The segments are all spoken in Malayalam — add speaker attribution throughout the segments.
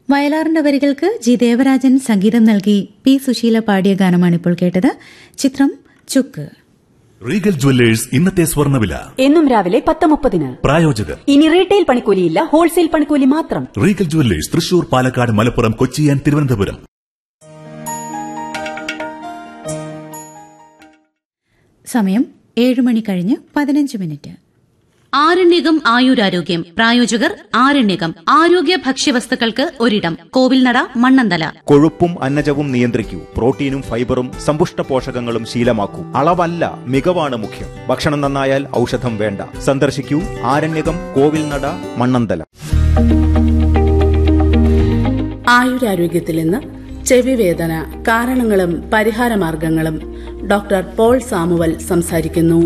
Speaker 1: വയലാറിന്റെ വരികൾക്ക് ജി ദേവരാജൻ സംഗീതം നൽകി പി സുശീല പാടിയ ഗാനമാണ് ഇപ്പോൾ കേട്ടത് ചിത്രം ചുക്ക്
Speaker 2: റീഗൽ ജുവല്ലേഴ്സ് ഇന്നത്തെ സ്വർണ്ണവില
Speaker 3: എന്നും രാവിലെ പത്ത് മുപ്പതിന്
Speaker 2: പ്രായോജകർ
Speaker 3: ഇനി റീറ്റെയിൽ പണിക്കൂലിയില്ല ഹോൾസെയിൽ പണിക്കൂലി മാത്രം
Speaker 2: Regal Jewellers Thrissur Palakkad Malappuram Kochi and Thiruvananthapuram
Speaker 1: സമയം ഏഴ് മണി കഴിഞ്ഞ് പതിനഞ്ച് മിനിറ്റ്
Speaker 4: ആരണ്യകം ആയുരാരോഗ്യം പ്രായോജകർ ആരണ്യകം ആരോഗ്യ ഭക്ഷ്യവസ്തുക്കൾക്ക് ഒരിടം കോവിൽനട മണ്ണന്തല
Speaker 5: കൊഴുപ്പും അന്നജവും നിയന്ത്രിക്കൂ പ്രോട്ടീനും ഫൈബറും സമ്പുഷ്ട പോഷകങ്ങളും ശീലമാക്കൂ അളവല്ല മികവാണ് മുഖ്യം ഭക്ഷണം നന്നായാൽ ഔഷധം വേണ്ട സന്ദർശിക്കൂ ആരണ്യകം കോവിൽനട മണ്ണന്തല
Speaker 6: ആയുരാരോഗ്യത്തിൽ ഇന്ന് ചെവി വേദന കാരണങ്ങളും പരിഹാരമാർഗങ്ങളും ഡോക്ടർ പോൾ സാമുവൽ സംസാരിക്കുന്നു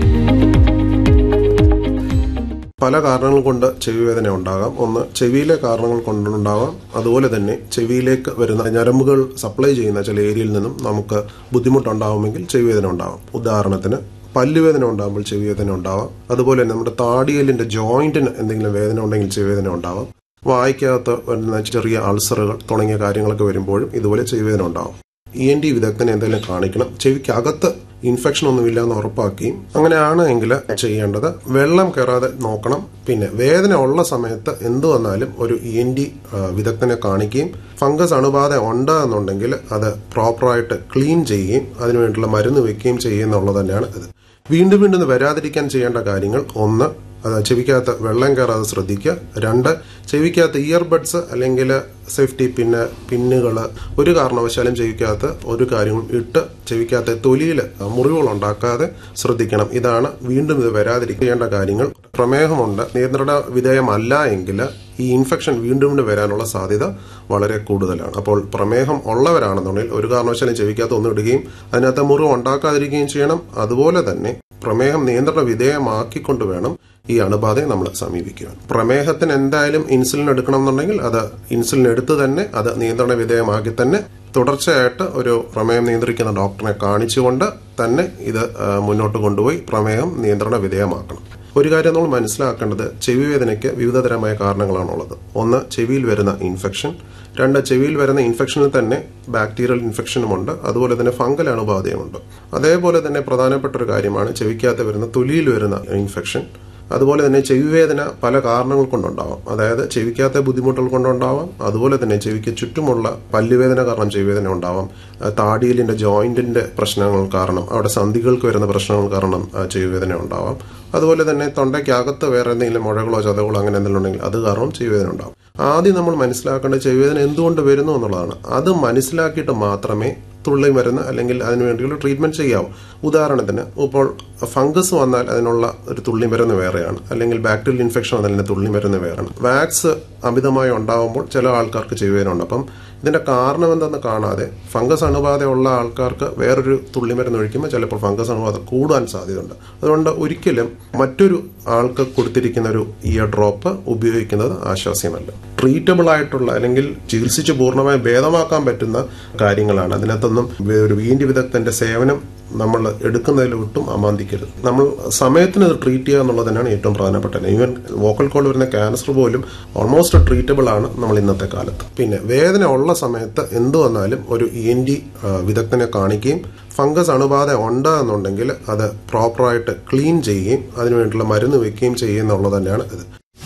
Speaker 7: പല കാരണങ്ങൾ കൊണ്ട് ചെവി വേദന ഉണ്ടാകാം ഒന്ന് ചെവിയിലെ കാരണങ്ങൾ കൊണ്ടുണ്ടാകാം അതുപോലെ തന്നെ ചെവിയിലേക്ക് വരുന്ന ഞരമ്പുകൾ സപ്ലൈ ചെയ്യുന്ന ചില ഏരിയയിൽ നിന്നും നമുക്ക് ബുദ്ധിമുട്ടുണ്ടാവുമെങ്കിൽ ചെവി വേദന ഉണ്ടാകാം ഉദാഹരണത്തിന് പല്ലുവേദന ഉണ്ടാകുമ്പോൾ ചെവി വേദന ഉണ്ടാവാം അതുപോലെ തന്നെ നമ്മുടെ താടിയലിന്റെ ജോയിന്റിന് എന്തെങ്കിലും വേദന ഉണ്ടെങ്കിൽ ചെവി വേദന ഉണ്ടാവാം വായിക്കകത്ത് വരുന്ന ചെറിയ അൾസറുകൾ തുടങ്ങിയ കാര്യങ്ങളൊക്കെ വരുമ്പോഴും ഇതുപോലെ ചെവി വേദന ഉണ്ടാവും ഇ എൻ ഡി വിദഗ്ധനെ എന്തെങ്കിലും കാണിക്കണം ചെവിക്കകത്ത് ഇൻഫെക്ഷൻ ഒന്നുമില്ല എന്ന് ഉറപ്പാക്കുകയും അങ്ങനെയാണ് എങ്കിൽ ചെയ്യേണ്ടത് വെള്ളം കയറാതെ നോക്കണം പിന്നെ വേദന ഉള്ള സമയത്ത് എന്ത് വന്നാലും ഒരു ഇ എൻ ഡി വിദഗ്ധനെ കാണിക്കുകയും ഫംഗസ് അണുബാധ ഉണ്ട് എന്നുണ്ടെങ്കിൽ അത് പ്രോപ്പറായിട്ട് ക്ലീൻ ചെയ്യുകയും അതിനുവേണ്ടിയുള്ള മരുന്ന് വെക്കുകയും ചെയ്യുന്നുള്ളത് തന്നെയാണ് ഇത് വീണ്ടും വീണ്ടും ഇത് വരാതിരിക്കാൻ ചെയ്യേണ്ട കാര്യങ്ങൾ ഒന്ന് അത് ചെവിക്കകത്ത് വെള്ളം കയറാതെ ശ്രദ്ധിക്കുക രണ്ട് ചെവിക്കകത്ത് ഇയർബഡ്സ് അല്ലെങ്കിൽ സേഫ്റ്റി പിന്നെ പിന്നുകൾ ഒരു കാരണവശാലും ചെവിക്കകത്ത് ഒരു കാര്യവും ഇട്ട് ചെവിക്കകത്ത് തൊലിയിൽ മുറിവുകൾ ഉണ്ടാക്കാതെ ശ്രദ്ധിക്കണം ഇതാണ് വീണ്ടും ഇത് വരാതിരിക്കേണ്ട കാര്യങ്ങൾ പ്രമേഹമുണ്ട് നിയന്ത്രണ വിധേയമല്ല എങ്കിൽ ഈ ഇൻഫെക്ഷൻ വീണ്ടും വീണ്ടും വരാനുള്ള സാധ്യത വളരെ കൂടുതലാണ് അപ്പോൾ പ്രമേഹം ഉള്ളവരാണെന്നുണ്ടെങ്കിൽ ഒരു കാരണവശാലും ചെവിക്കകത്ത് ഒന്നും ഇടുകയും അതിനകത്ത് മുറിവ് ഉണ്ടാക്കാതിരിക്കുകയും ചെയ്യണം അതുപോലെ തന്നെ പ്രമേഹം നിയന്ത്രണ വിധേയമാക്കിക്കൊണ്ട് വേണം ഈ അണുബാധയെ നമ്മൾ സമീപിക്കുക പ്രമേഹത്തിന് എന്തായാലും ഇൻസുലിൻ എടുക്കണം എന്നുണ്ടെങ്കിൽ അത് ഇൻസുലിൻ എടുത്ത് തന്നെ അത് നിയന്ത്രണ വിധേയമാക്കി തന്നെ തുടർച്ചയായിട്ട് ഒരു പ്രമേഹം നിയന്ത്രിക്കുന്ന ഡോക്ടറെ കാണിച്ചുകൊണ്ട് തന്നെ ഇത് ആ, മുന്നോട്ട് കൊണ്ടുപോയി പ്രമേഹം നിയന്ത്രണ വിധേയമാക്കണം ഒരു കാര്യം നമ്മൾ മനസ്സിലാക്കേണ്ടത് ചെവി വേദനയ്ക്ക് വിവിധതരമായ കാരണങ്ങളാണുള്ളത് ഒന്ന് ചെവിയിൽ വരുന്ന ഇൻഫെക്ഷൻ രണ്ട് ചെവിയിൽ വരുന്ന ഇൻഫെക്ഷനിൽ തന്നെ ബാക്ടീരിയൽ ഇൻഫെക്ഷനുമുണ്ട് അതുപോലെ തന്നെ ഫംഗൽ അണുബാധയുമുണ്ട് അതേപോലെ തന്നെ പ്രധാനപ്പെട്ട ഒരു കാര്യമാണ് ചെവിക്കകത്ത് വരുന്ന തൊലിയിൽ വരുന്ന ഇൻഫെക്ഷൻ അതുപോലെ തന്നെ ചെവി വേദന പല കാരണങ്ങൾ കൊണ്ടുണ്ടാവാം അതായത് ചെവിക്കകത്തെ ബുദ്ധിമുട്ടുകൾ കൊണ്ടുണ്ടാവാം അതുപോലെ തന്നെ ചെവിക്ക് ചുറ്റുമുള്ള പല്ലുവേദന കാരണം ചെവി വേദന ഉണ്ടാവാം ആ, താടിയലിന്റെ ജോയിന്റിന്റെ പ്രശ്നങ്ങൾ കാരണം അവിടെ സന്ധികൾക്ക് വരുന്ന പ്രശ്നങ്ങൾ കാരണം ആ, ചെവി വേദന ഉണ്ടാവാം അതുപോലെ തന്നെ തൊണ്ടയ്ക്കകത്ത് വേറെ എന്തെങ്കിലും മുഴകളോ ചതകളോ അങ്ങനെ എന്തെങ്കിലും ഉണ്ടെങ്കിൽ അത് കാരണം ചെവി വേദന ഉണ്ടാവും ആദ്യം നമ്മൾ മനസ്സിലാക്കേണ്ട ചെവി വേദന എന്തുകൊണ്ട് വരുന്നു എന്നുള്ളതാണ് അത് മനസ്സിലാക്കിയിട്ട് മാത്രമേ തുള്ളി മരുന്ന് അല്ലെങ്കിൽ അതിനു വേണ്ടിയുള്ള ട്രീറ്റ്മെന്റ് ചെയ്യാവൂ ഉദാഹരണത്തിന് ഇപ്പോൾ ഫംഗസ് വന്നാൽ അതിനുള്ള ഒരു തുള്ളി മരുന്ന് വേറെയാണ് അല്ലെങ്കിൽ ബാക്ടീരിയൽ ഇൻഫെക്ഷൻ വന്നാൽ അതിന്റെ തുള്ളി മരുന്ന് വേറെയാണ് വാക്സ് അമിതമായി ഉണ്ടാവുമ്പോൾ ചില ആൾക്കാർക്ക് ചെവിവേദനയുണ്ട് അപ്പം ഇതിന്റെ കാരണം എന്തെന്ന് കാണാതെ ഫംഗസ് അണുബാധയുള്ള ആൾക്കാർക്ക് വേറൊരു തുള്ളി മരുന്ന് ഒഴിക്കുമ്പോൾ ചിലപ്പോൾ ഫംഗസ് അണുബാധ കൂടാൻ സാധ്യതയുണ്ട് അതുകൊണ്ട് ഒരിക്കലും മറ്റൊരു ആൾക്ക് കൊടുത്തിരിക്കുന്ന ഒരു ഇയർ ഡ്രോപ്പ് ഉപയോഗിക്കുന്നത് ആശ്വാസ്യമല്ല ട്രീറ്റബിൾ ആയിട്ടുള്ള അല്ലെങ്കിൽ ചികിത്സിച്ച് പൂർണ്ണമായി ഭേദമാക്കാൻ പറ്റുന്ന കാര്യങ്ങളാണ് അതിനകത്തൊന്നും ഒരു വീണ്ടി വിദഗ്ധന്റെ സേവനം നമ്മൾ എടുക്കുന്നതിൽ ഒട്ടും അമാന്തിക്കരുത് നമ്മൾ സമയത്തിന് ഇത് ട്രീറ്റ് ചെയ്യുക എന്നുള്ളത് തന്നെയാണ് ഏറ്റവും പ്രധാനപ്പെട്ടത് ഈവൻ വോക്കൽ കോൾ വരുന്ന ക്യാൻസർ പോലും ഓൾമോസ്റ്റ് ട്രീറ്റബിൾ ആണ് നമ്മൾ ഇന്നത്തെ കാലത്ത് പിന്നെ വേദന ഉള്ള സമയത്ത് എന്ത് വന്നാലും ഒരു ഇ എൻ ഡി വിദഗ്ധനെ കാണിക്കുകയും ഫംഗസ് അണുബാധ ഉണ്ട് എന്നുണ്ടെങ്കിൽ അത് പ്രോപ്പറായിട്ട് ക്ലീൻ ചെയ്യുകയും അതിനുവേണ്ടിയുള്ള മരുന്ന് വെക്കുകയും ചെയ്യുന്നുള്ളത് തന്നെയാണ് ഇത്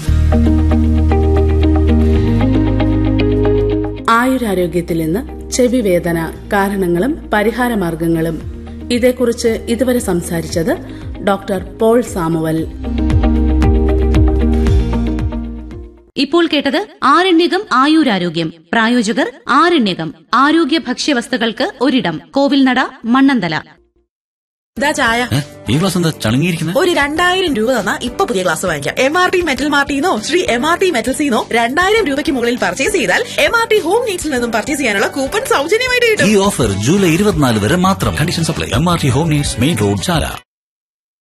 Speaker 6: ആയുരാരോഗ്യത്തിൽ ഇന്ന് ചെവി വേദന കാരണങ്ങളും പരിഹാരമാർഗങ്ങളും ഇതേക്കുറിച്ച് ഇതുവരെ സംസാരിച്ചത് ഡോക്ടർ പോൾ സാമുവൽ
Speaker 4: ഇപ്പോൾ കേട്ടത് ആരണ്യകം ആയുരാരോഗ്യം പ്രായോജകർ ആരണ്യകം ആരോഗ്യ ഭക്ഷ്യവസ്തുക്കൾക്ക് ഒരിടം കോവിൽനട മണ്ണന്തല
Speaker 8: ഇതാ ചായ
Speaker 9: ഏ? ഈ ഗ്ലാസ് എന്താ ചളുങ്ങിയിരിക്കുന്നത്
Speaker 8: ഒരു രണ്ടായിരം രൂപ തന്നാ ഇപ്പൊ പുതിയ ഗ്ലാസ് വാങ്ങിക്കാം എം ആർ ടി മെറ്റൽ മാർട്ടിന്നോ ശ്രീ എം ആർ ടി മെറ്റൽസിന്നോ രണ്ടായിരം രൂപയ്ക്ക് മുകളിൽ പർച്ചേസ് ചെയ്താൽ എം ആർ ടി ഹോം നീഡ്സിൽ നിന്നും പർച്ചേസ് ചെയ്യാനുള്ള കൂപ്പൺ സൗജന്യമായിട്ട്
Speaker 9: ഈ
Speaker 8: കിട്ടും
Speaker 9: ഓഫർ ജൂലൈ ഇരുപത്തിനാല് വരെ മാത്രം condition supply M R T home needs main road ചാല